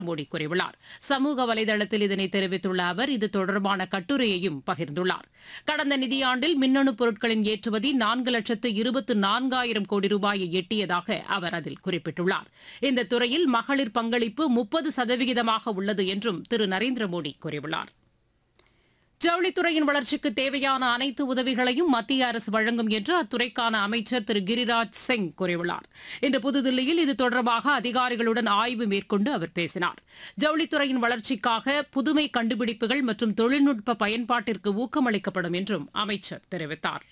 மோடி கூறியுள்ளார் சமூக வலைதளத்தில் இதனை தெரிவித்துள்ள அவர் இது தொடர்பான கட்டுரையையும் பகிர்ந்துள்ளார் கடந்த நிதியாண்டில் மின்னணு பொருட்களின் ஏற்றுமதி நான்கு லட்சத்து இருபத்து நான்காயிரம் கோடி ரூபாயை எட்டியதாக அவர் அதில் குறிப்பிட்டுள்ளார் இந்த துறையில் மகளிர் பங்களிப்பு முப்பது சதவிகிதமாக உள்ளது என்றும் திரு நரேந்திர மோடி கூறியுள்ளார் ஜவுளித்துறையின் வளர்ச்சிக்கு தேவையான அனைத்து உதவிகளையும் மத்திய அரசு வழங்கும் என்று அத்துறைக்கான அமைச்சர் திரு கிரிராஜ் சிங் கூறியுள்ளார் இன்று புதுதில்லியில் இது தொடர்பாக அதிகாரிகளுடன் ஆய்வு மேற்கொண்டு அவர் பேசினார் ஜவுளித்துறையின் வளர்ச்சிக்காக புதுமை கண்டுபிடிப்புகள் மற்றும் தொழில்நுட்ப பயன்பாட்டிற்கு ஊக்கமளிக்கப்படும் என்றும் அமைச்சர் தெரிவித்தார்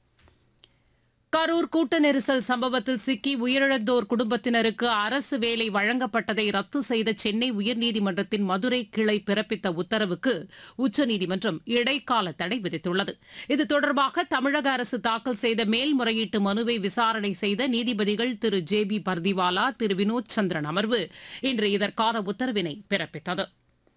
கரூர் கூட்ட நெரிசல் சம்பவத்தில் சிக்கி உயிரிழந்தோர் குடும்பத்தினருக்கு அரசு வேலை வழங்கப்பட்டதை ரத்து செய்த சென்னை உயர்நீதிமன்றத்தின் மதுரை கிளை பிறப்பித்த உத்தரவுக்கு உச்சநீதிமன்றம் இடைக்கால தடை விதித்துள்ளது இது தொடர்பாக தமிழக அரசு தாக்கல் செய்த மேல்முறையீட்டு மனுவை விசாரணை செய்த நீதிபதிகள் திரு ஜே பி பர்திவாலா திரு வினோத் சந்திரன் அமர்வு இன்று இதற்கான உத்தரவினை பிறப்பித்தது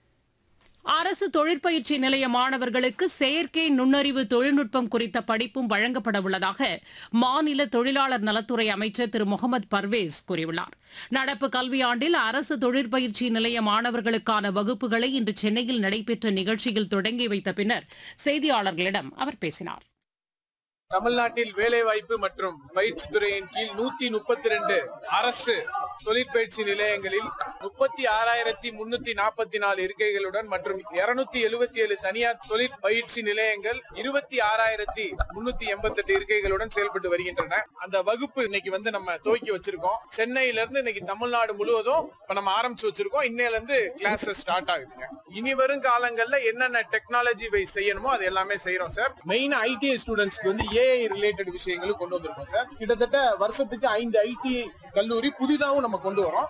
அரசு தொழிற்பயிற்சி நிலைய மாணவர்களுக்கு செயற்கை நுண்ணறிவு தொழில்நுட்பம் குறித்த படிப்பும் வழங்கப்பட உள்ளதாக மாநில தொழிலாளர் நலத்துறை அமைச்சர் திரு முகமது பர்வேஸ் கூறியுள்ளார் நடப்பு கல்வியாண்டில் அரசு தொழிற்பயிற்சி நிலைய மாணவர்களுக்கான வகுப்புகளை இன்று சென்னையில் நடைபெற்ற நிகழ்ச்சியில் தொடங்கி வைத்த பின்னர் செய்தியாளர்களிடம் அவர் பேசினார் தமிழ்நாட்டில் வேலைவாய்ப்பு மற்றும் பயிற்சி துறையின் கீழ் நூத்தி முப்பத்தி ரெண்டு அரசு தொழிற்பயிற்சி நிலையங்களில் முப்பத்தி ஆறாயிரத்தி முன்னூத்தி நாற்பத்தி நாலு இருக்கைகளுடன் மற்றும் இருநூத்தி எழுபத்தி ஏழு தனியார் தொழிற்பயிற்சி நிலையங்கள் இருபத்தி ஆறாயிரத்தி முன்னூத்தி எண்பத்தி எட்டு இருக்கைகளுடன் செயல்பட்டு வருகின்றன அந்த வகுப்பு இன்னைக்கு வந்து நம்ம துவக்கி வச்சிருக்கோம் சென்னையில இருந்து இன்னைக்கு தமிழ்நாடு முழுவதும் இப்ப நம்ம ஆரம்பிச்சு வச்சிருக்கோம் இன்னையில இருந்து கிளாஸஸ் ஸ்டார்ட் ஆகுதுங்க இனி வரும் காலங்கள்ல என்னென்ன டெக்னாலஜி வைஸ் செய்யணுமோ அது எல்லாமே செய்யறோம் சார் மெயின் ஐடிஐ ஸ்டூடெண்ட்ஸ்க்கு வந்து ஏஐ ரிலேட்டட் விஷயங்களும் கொண்டு வந்திருக்கோம் சார் கிட்டத்தட்ட வருஷத்துக்கு ஐந்து ஐடி கல்லூரி புதிதாகவும் நம்ம கொண்டு வரோம்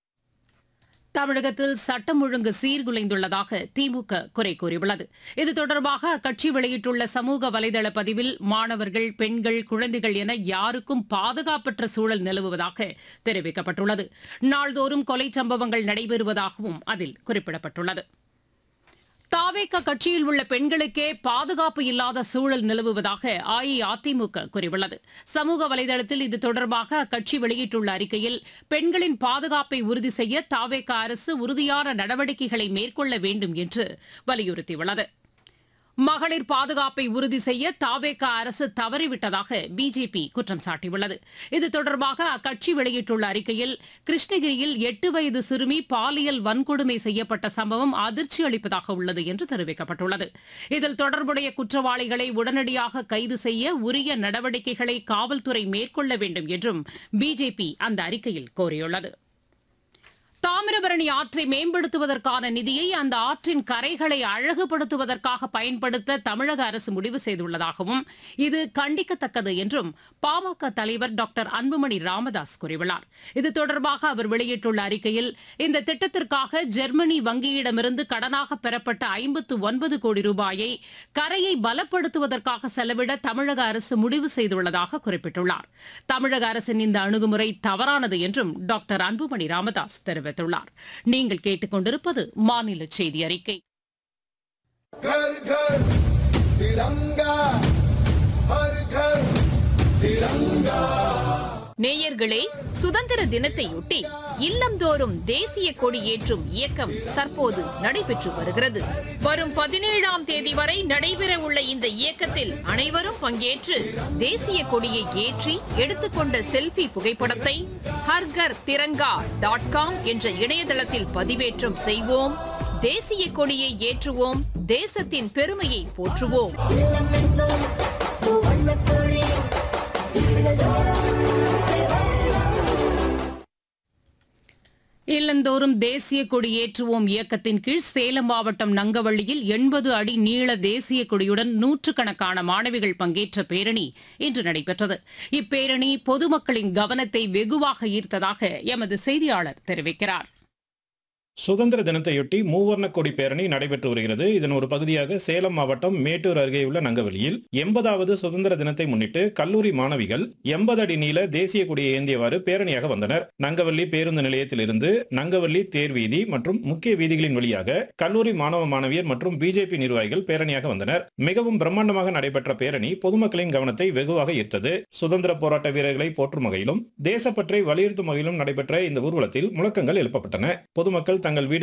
தமிழகத்தில் சட்டம் ஒழுங்கு சீர்குலைந்துள்ளதாக திமுக குறை கூறியுள்ளது இது தொடர்பாக அக்கட்சி வெளியிட்டுள்ள சமூக வலைதள பதிவில் மாணவர்கள் பெண்கள் குழந்தைகள் என யாருக்கும் பாதுகாப்பற்ற சூழல் நிலவுவதாக தெரிவிக்கப்பட்டுள்ளது நாள்தோறும் கொலை சம்பவங்கள் நடைபெறுவதாகவும் அதில் குறிப்பிடப்பட்டுள்ளது தாவேக கட்சியில் உள்ள பெண்களுக்கே பாதுகாப்பு இல்லாத சூழல் நிலவுவதாக அஇஅதிமுக கூறியுள்ளது சமூக வலைதளத்தில் இது தொடர்பாக அக்கட்சி வெளியிட்டுள்ள அறிக்கையில் பெண்களின் பாதுகாப்பை உறுதி செய்ய தாவேக அரசு உறுதியான நடவடிக்கைகளை மேற்கொள்ள வேண்டும் என்று வலியுறுத்தியுள்ளது மகளிர் பாதுகாப்பை உறுதி செய்ய தாவேக அரசு தவறிவிட்டதாக பிஜேபி குற்றம் சாட்டியுள்ளது இது தொடர்பாக அக்கட்சி வெளியிட்டுள்ள அறிக்கையில் கிருஷ்ணகிரியில் எட்டு வயது சிறுமி பாலியல் வன்கொடுமை செய்யப்பட்ட சம்பவம் அதிர்ச்சி அளிப்பதாக உள்ளது என்று தெரிவிக்கப்பட்டுள்ளது இதில் தொடர்புடைய குற்றவாளிகளை உடனடியாக கைது செய்ய உரிய நடவடிக்கைகளை காவல்துறை மேற்கொள்ள வேண்டும் என்றும் பிஜேபி அந்த அறிக்கையில் கோரியுள்ளது தாமிரபரணி ஆற்றை மேம்படுத்துவதற்கான நிதியை அந்த ஆற்றின் கரைகளை அழகுபடுத்துவதற்காக பயன்படுத்த தமிழக அரசு முடிவு செய்துள்ளதாகவும் இது கண்டிக்கத்தக்கது என்றும் பாமக தலைவர் டாக்டர் அன்புமணி ராமதாஸ் கூறியுள்ளார் இது தொடர்பாக அவர் வெளியிட்டுள்ள அறிக்கையில் இந்த திட்டத்திற்காக ஜெர்மனி வங்கியிடமிருந்து கடனாக பெறப்பட்ட ஐம்பத்து ஒன்பது கோடி ரூபாயை கரையை பலப்படுத்துவதற்காக செலவிட தமிழக அரசு முடிவு செய்துள்ளதாக குறிப்பிட்டுள்ளார் தமிழக அரசின் இந்த அணுகுமுறை தவறானது என்றும் டாக்டர் அன்புமணி ராமதாஸ் தெரிவித்தார் தெரிவித்துள்ளார் நீங்கள் கேட்டுக்கொண்டிருப்பது மாநில செய்தி அறிக்கை घर घर तिरंगा हर घर तिरंगा நேயர்களே சுதந்திர தினத்தையொட்டி இல்லந்தோறும் தேசிய கொடி ஏற்றும் இயக்கம் தற்போது நடைபெற்று வருகிறது வரும் பதினேழாம் தேதி வரை நடைபெற உள்ள இந்த இயக்கத்தில் அனைவரும் பங்கேற்று தேசிய கொடியை ஏற்றி எடுத்துக்கொண்ட செல்ஃபி புகைப்படத்தை ஹர்கர் திரங்கா டாட் காம் என்ற இணையதளத்தில் பதிவேற்றம் செய்வோம் தேசிய கொடியை ஏற்றுவோம் தேசத்தின் பெருமையை போற்றுவோம் இல்லந்தோறும் தேசிய கொடி ஏற்றுவோம் இயக்கத்தின் கீழ் சேலம் மாவட்டம் நங்கவள்ளியில் எண்பது அடி நீள தேசிய கொடியுடன் நூற்றுக்கணக்கான மாணவிகள் பங்கேற்ற பேரணி இன்று நடைபெற்றது இப்பேரணி பொதுமக்களின் கவனத்தை வெகுவாக ஈர்த்ததாக எமது செய்தியாளர் தெரிவிக்கிறார் சுதந்திர தினத்தையொட்டி மூவர்ண கொடி பேரணி நடைபெற்று வருகிறது இதன் ஒரு பகுதியாக சேலம் மாவட்டம் மேட்டூர் அருகே உள்ள நங்கவெளியில் எண்பதாவது சுதந்திர தினத்தை முன்னிட்டு கல்லூரி மாணவிகள் எண்பது அடி நீள தேசிய கொடியை ஏந்தியவாறு பேரணியாக வந்தனர் நங்கவள்ளி பேருந்து நிலையத்தில் இருந்து நங்கவள்ளி தேர் வீதி மற்றும் முக்கிய வீதிகளின் வழியாக கல்லூரி மாணவ மாணவியர் மற்றும் பிஜேபி நிர்வாகிகள் பேரணியாக வந்தனர் மிகவும் பிரம்மாண்டமாக நடைபெற்ற பேரணி பொதுமக்களின் கவனத்தை வெகுவாக ஈர்த்தது சுதந்திர போராட்ட வீரர்களை போற்றும் வகையிலும் தேசப்பற்றை வலியுறுத்தும் வகையிலும் நடைபெற்ற இந்த ஊர்வலத்தில் முழக்கங்கள் எழுப்பப்பட்டன பொதுமக்கள் தங்கள் தங்கள் வீடு